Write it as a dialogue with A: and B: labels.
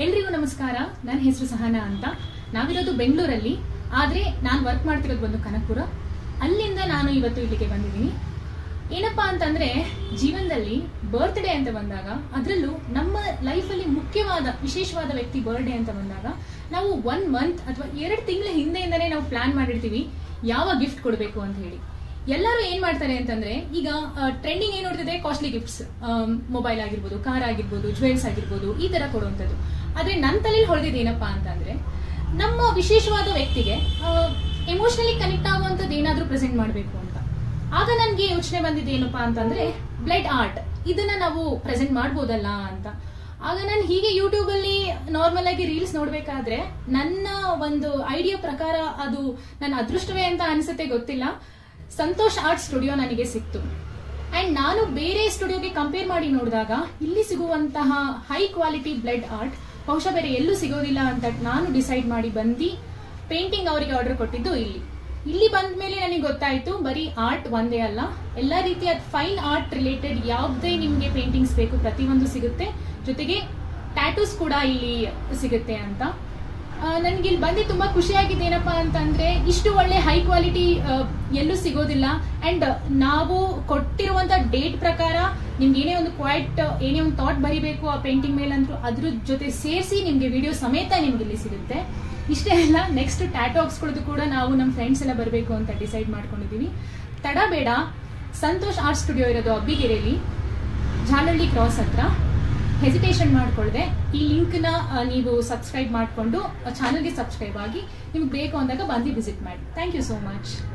A: ಎಲ್ರಿಗೂ ನಮಸ್ಕಾರ ನನ್ನ ಹೆಸರು ಸಹನಾ ಅಂತ ನಾವಿರೋದು ಬೆಂಗಳೂರಲ್ಲಿ ಆದ್ರೆ ನಾನು ವರ್ಕ್ ಮಾಡ್ತಿರೋದು ಒಂದು ಕನಕಪುರ ಅಲ್ಲಿಂದ ನಾನು ಇವತ್ತು ಇಲ್ಲಿಗೆ ಬಂದಿದ್ದೀನಿ ಏನಪ್ಪಾ ಅಂತಂದ್ರೆ ಜೀವನದಲ್ಲಿ ಬರ್ತ್ಡೇ ಅಂತ ಬಂದಾಗ ಅದರಲ್ಲೂ ನಮ್ಮ ಲೈಫಲ್ಲಿ ಮುಖ್ಯವಾದ ವಿಶೇಷವಾದ ವ್ಯಕ್ತಿ ಬರ್ಡೇ ಅಂತ ಬಂದಾಗ ನಾವು ಒನ್ ಮಂತ್ ಅಥವಾ ಎರಡು ತಿಂಗಳ ಹಿಂದೆಯಿಂದನೇ ನಾವು ಪ್ಲಾನ್ ಮಾಡಿರ್ತೀವಿ ಯಾವ ಗಿಫ್ಟ್ ಕೊಡಬೇಕು ಅಂತ ಹೇಳಿ ಎಲ್ಲರೂ ಏನ್ ಮಾಡ್ತಾರೆ ಅಂತಂದ್ರೆ ಈಗ ಟ್ರೆಂಡಿಂಗ್ ಏನ್ ನೋಡ್ತಿದೆ ಕಾಸ್ಟ್ಲಿ ಗಿಫ್ಟ್ಸ್ ಮೊಬೈಲ್ ಆಗಿರ್ಬೋದು ಕಾರ್ ಆಗಿರ್ಬೋದು ಜ್ಯುವೆಲ್ಸ್ ಆಗಿರ್ಬೋದು ಈ ತರ ಕೊಡುವಂಥದ್ದು ಆದ್ರೆ ನನ್ನ ತಲೆಯಲ್ಲಿ ಹೊಳೆದಿದ್ದು ಏನಪ್ಪಾ ಅಂತಂದ್ರೆ ನಮ್ಮ ವಿಶೇಷವಾದ ವ್ಯಕ್ತಿಗೆ ಎಮೋಷನಲಿ ಕನೆಕ್ಟ್ ಆಗುವಂಥದ್ದು ಏನಾದ್ರೂ ಪ್ರೆಸೆಂಟ್ ಮಾಡಬೇಕು ಅಂತ ಆಗ ನನಗೆ ಯೋಚನೆ ಬಂದಿದ್ದು ಏನಪ್ಪಾ ಅಂತಂದ್ರೆ ಬ್ಲಡ್ ಆರ್ಟ್ ಇದನ್ನ ನಾವು ಪ್ರೆಸೆಂಟ್ ಮಾಡ್ಬೋದಲ್ಲ ಅಂತ ಆಗ ನಾನು ಹೀಗೆ ಯೂಟ್ಯೂಬ್ ಅಲ್ಲಿ ನಾರ್ಮಲ್ ಆಗಿ ರೀಲ್ಸ್ ನೋಡ್ಬೇಕಾದ್ರೆ ನನ್ನ ಒಂದು ಐಡಿಯಾ ಪ್ರಕಾರ ಅದು ನನ್ನ ಅದೃಷ್ಟವೇ ಅಂತ ಅನ್ಸುತ್ತೆ ಗೊತ್ತಿಲ್ಲ ಸಂತೋಷ್ ಆರ್ಟ್ ಸ್ಟುಡಿಯೋ ನನಗೆ ಸಿಕ್ತು ಅಂಡ್ ನಾನು ಬೇರೆ ಸ್ಟುಡಿಯೋಗೆ ಕಂಪೇರ್ ಮಾಡಿ ನೋಡಿದಾಗ ಇಲ್ಲಿ ಸಿಗುವಂತಹ ಹೈ ಕ್ವಾಲಿಟಿ ಬ್ಲಡ್ ಆರ್ಟ್ ಬಹುಶಃ ಬೇರೆ ಎಲ್ಲೂ ಸಿಗೋದಿಲ್ಲ ಅಂತ ನಾನು ಡಿಸೈಡ್ ಮಾಡಿ ಬಂದು ಪೇಂಟಿಂಗ್ ಅವರಿಗೆ ಆರ್ಡರ್ ಕೊಟ್ಟಿದ್ದು ಇಲ್ಲಿ ಇಲ್ಲಿ ಬಂದ ಮೇಲೆ ನನಗೆ ಗೊತ್ತಾಯ್ತು ಬರೀ ಆರ್ಟ್ ಒಂದೇ ಅಲ್ಲ ಎಲ್ಲ ರೀತಿಯ ಫೈನ್ ಆರ್ಟ್ ರಿಲೇಟೆಡ್ ಯಾವುದೇ ನಿಮಗೆ ಪೇಂಟಿಂಗ್ಸ್ ಬೇಕು ಪ್ರತಿಯೊಂದು ಸಿಗುತ್ತೆ ಜೊತೆಗೆ ಟ್ಯಾಟೂಸ್ ಕೂಡ ಇಲ್ಲಿ ಸಿಗುತ್ತೆ ಅಂತ ನನಗೆ ಇಲ್ಲಿ ಬಂದು ತುಂಬಾ ಖುಷಿಯಾಗಿದೆ ಏನಪ್ಪಾ ಅಂತಂದ್ರೆ ಇಷ್ಟು ಒಳ್ಳೆ ಹೈ ಕ್ವಾಲಿಟಿ ಎಲ್ಲೂ ಸಿಗೋದಿಲ್ಲ ಅಂಡ್ ನಾವು ಕೊಟ್ಟಿರುವಂತ ಡೇಟ್ ಪ್ರಕಾರ ನಿಮ್ಗೆ ಏನೇ ಒಂದು ಕ್ವೈಟ್ ಏನೇ ಒಂದು ಥಾಟ್ ಬರಿಬೇಕು ಆ ಪೇಂಟಿಂಗ್ ಮೇಲೆ ಅಂತೂ ಅದ್ರ ಜೊತೆ ಸೇರಿಸಿ ನಿಮ್ಗೆ ವಿಡಿಯೋ ಸಮೇತ ನಿಮ್ಗೆ ಇಲ್ಲಿ ಸಿಗುತ್ತೆ ಇಷ್ಟೇ ಅಲ್ಲ ನೆಕ್ಸ್ಟ್ ಟ್ಯಾಟೋ ಹಾಕ್ಸ್ಕೊಳ್ಳೋದು ಕೂಡ ನಾವು ನಮ್ಮ ಫ್ರೆಂಡ್ಸ್ ಎಲ್ಲ ಬರಬೇಕು ಅಂತ ಡಿಸೈಡ್ ಮಾಡ್ಕೊಂಡಿದೀವಿ ತಡ ಬೇಡ ಸಂತೋಷ್ ಆರ್ಟ್ ಸ್ಟುಡಿಯೋ ಇರೋದು ಅಬ್ಬಿಗೆರೆಯಲ್ಲಿ ಜಾಲಹಳ್ಳಿ ಕ್ರಾಸ್ ಹತ್ರ ಹೆಸಿಟೇಷನ್ ಮಾಡ್ಕೊಳ್ಳದೆ ಈ ಲಿಂಕ್ನ ನೀವು ಸಬ್ಸ್ಕ್ರೈಬ್ ಮಾಡಿಕೊಂಡು ಚಾನಲ್ಗೆ ಸಬ್ಸ್ಕ್ರೈಬ್ ಆಗಿ ನಿಮ್ಗೆ ಬೇಕು ಅಂದಾಗ ಬಂದು ವಿಸಿಟ್ ಮಾಡಿ ಥ್ಯಾಂಕ್ ಯು ಸೋ ಮಚ್